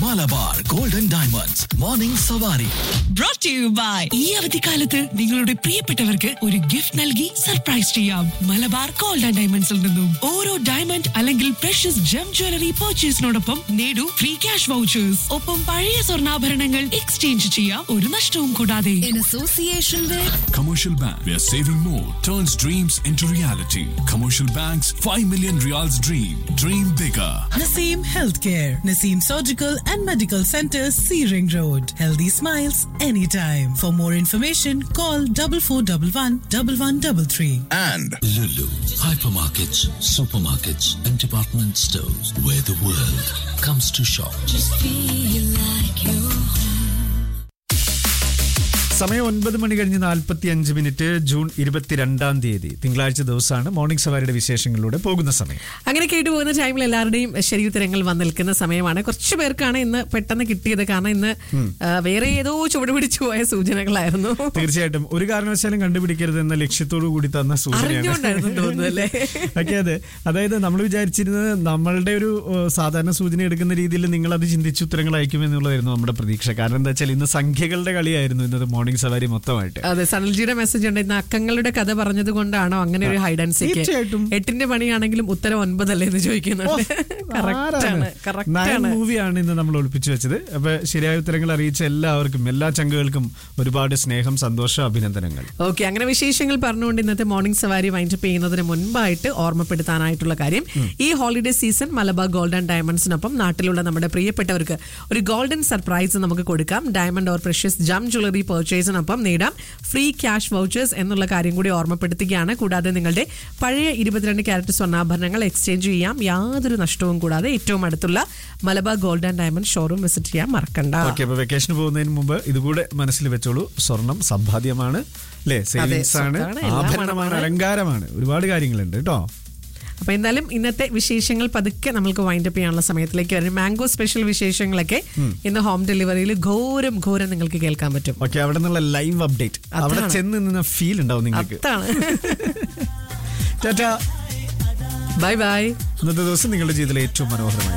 Malabar Golden Diamonds morning സവാരി brought to you by ഈ അവധിക്കാലത്ത് നിങ്ങളുടെ പ്രിയപ്പെട്ടവർക്ക് ഒരു ഗിഫ്റ്റ് നൽകി സർപ്രൈസ് ചെയ്യാം മലബാർ ഗോൾഡ് ആൻഡ് ഡയമണ്ട്സിൽ നിന്നും ഓരോ ഡയമണ്ട് അല്ലെങ്കിൽ പ്രഷ്യസ് ജം ജ്വല്ലറി പർച്ചേസിനോടൊപ്പം നേടൂ ഫ്രീ ക്യാഷ് വൗച്ചേഴ്സ് ഒപ്പം പഴയ സ്വർണ്ണാഭരണങ്ങൾ എക്സ്ചേഞ്ച് ചെയ്യാം ഒരു നഷ്ടവും കൂടാതെ in association with Commercial Bank, where saving more turns dreams into reality. Commercial Bank's 5 million reals dream. Dream bigger. Naseem Healthcare, Naseem Surgical and Medical Center, Searing Road. Healthy smiles anytime. For more information, call double four double one double one double three. and Lulu, hypermarkets, supermarkets, and department stores where the world comes to shop. സമയം ഒൻപത് മണി കഴിഞ്ഞ് നാൽപ്പത്തി അഞ്ച് minute June ഇരുപത്തിരണ്ടാം തീയതി തിങ്കളാഴ്ച ദിവസമാണ് morning സവാരിയുടെ വിശേഷങ്ങളിലൂടെ പോകുന്ന സമയം അങ്ങനെ കേട്ടു പോകുന്ന ടൈമിൽ എല്ലാവരുടെയും ശരിയുത്തരങ്ങൾ വന്ന് നിൽക്കുന്ന സമയമാണ് കുറച്ച് പേർക്കാണ് ഇന്ന് പെട്ടെന്ന് കിട്ടിയത് കാരണം ഇന്ന് ആ, വേറെ ഏതോ ചുവട് പിടിച്ചു പോയ സൂചനകളായിരുന്നു തീർച്ചയായിട്ടും ഒരു കാരണവശാലും കണ്ടുപിടിക്കരുത് എന്ന ലക്ഷ്യത്തോടു കൂടി തന്ന അറിഞ്ഞുകൊണ്ടായിരുന്നു തോന്നുന്നു അല്ലേ? ഓക്കെ അതെ അതായത് നമ്മൾ വിചാരിച്ചിരുന്നത് നമ്മളുടെ ഒരു ഏഹ്, സാധാരണ സൂചന എടുക്കുന്ന രീതിയിൽ നിങ്ങൾ അത് ചിന്തിച്ച് ഉത്തരങ്ങൾ അയക്കും എന്നുള്ളതായിരുന്നു നമ്മുടെ പ്രതീക്ഷ കാരണം എന്താ വെച്ചാൽ ഇന്ന് സംഖ്യകളുടെ കളിയായിരുന്നു ഇന്നത്തെ മോർണിംഗ് സവാരി മൊത്തമായിട്ട് അതെ സനൽജിയുടെ മെസ്സേജ് ഉണ്ട് ഇന്ന് അക്കങ്ങളുടെ കഥ പറഞ്ഞത് കൊണ്ടാണോ അങ്ങനെ ഒരു ഹൈഡ് ആൻഡ് സീക്ക് തീർച്ചയായിട്ടും. എട്ടിന്റെ പണിയാണെങ്കിലും ഉത്തരം ഒൻപതല്ലേ എന്ന് ചോദിക്കുന്നുണ്ട് കറക്റ്റ് ആണ് കറക്റ്റ് നയൻ ആണ് മൂവിയാണ് ഇന്ന് നമ്മൾ ഒളിപ്പിച്ചു വെച്ചത് അപ്പൊ ശരിയായ ഉത്തരങ്ങൾ അറിയിച്ച എല്ലാവർക്കും എല്ലാ ചങ്കുകൾക്കും ഒരുപാട് സ്നേഹം സന്തോഷം അഭിനന്ദനങ്ങൾ ഓക്കെ അങ്ങനെ വിശേഷങ്ങൾ പറഞ്ഞുകൊണ്ട് ഇന്നത്തെ മോർണിംഗ് സവാരി വൈൻഡപ്പ് ചെയ്യുന്നതിന് മുൻപായിട്ട് ഓർമ്മപ്പെടുത്താനായിട്ടുള്ള കാര്യം ഈ holiday season Malabar Gold and ഡയമണ്ട്സിനൊപ്പം നാട്ടിലുള്ള നമ്മുടെ പ്രിയപ്പെട്ടവർക്ക് ഒരു ഗോൾഡൻ സർപ്രൈസ് നമുക്ക് കൊടുക്കാം diamond or precious gem jewellery പർച്ചേസിനൊപ്പം നേടാം ഫ്രീ ക്യാഷ് വൗച്ചേഴ്സ് എന്നുള്ള കാര്യം കൂടി ഓർമ്മപ്പെടുത്തുകയാണ് കൂടാതെ നിങ്ങളുടെ പഴയ ഇരുപത്തിരണ്ട് ക്യാരറ്റ് സ്വർണ്ണാഭരണങ്ങൾ എക്സ്ചേഞ്ച് ചെയ്യാം യാതൊരു നഷ്ടവും കൂടാതെ ഏറ്റവും അടുത്തുള്ള Malabar Gold and Diamond showroom visit ചെയ്യാൻ മറക്കണ്ട ഓക്കെ അപ്പൊ വെക്കേഷന് പോകുന്നതിന് മുമ്പ് ഇതുകൂടെ മനസ്സിൽ വെച്ചോളൂ സ്വർണം സമ്പാദ്യമാണ് അല്ലേ സേവിങ്സ് ആണ് സ്വത്താണ്, എല്ലാം ആഭരണമാണ് ആണ്. അലങ്കാരമാണ് ഒരുപാട് കാര്യങ്ങളുണ്ട് കേട്ടോ അപ്പൊ എന്തായാലും ഇന്നത്തെ വിശേഷങ്ങൾ പതുക്കെ നമുക്ക് വൈൻഡപ്പ് ചെയ്യാനുള്ള സമയത്തിലേക്ക് വരും മാംഗോ സ്പെഷ്യൽ വിശേഷങ്ങളൊക്കെ ഇന്ന് ഹോം ഡെലിവറിയിൽ ഘോരം ഘോരം നിങ്ങൾക്ക് കേൾക്കാൻ പറ്റും ഓക്കെ അവിടെ നിന്നുള്ള ലൈവ് അപ്ഡേറ്റ് അവിടെ അതാണ്. ചെന്ന് നിന്ന ഫീൽ ഉണ്ടാവും നിങ്ങൾക്ക് അതാണ് ടാറ്റാ ബൈ ബൈ ഇന്നത്തെ ദിവസം നിങ്ങളുടെ ജീവിതത്തിലെ ഏറ്റവും മനോഹരമായ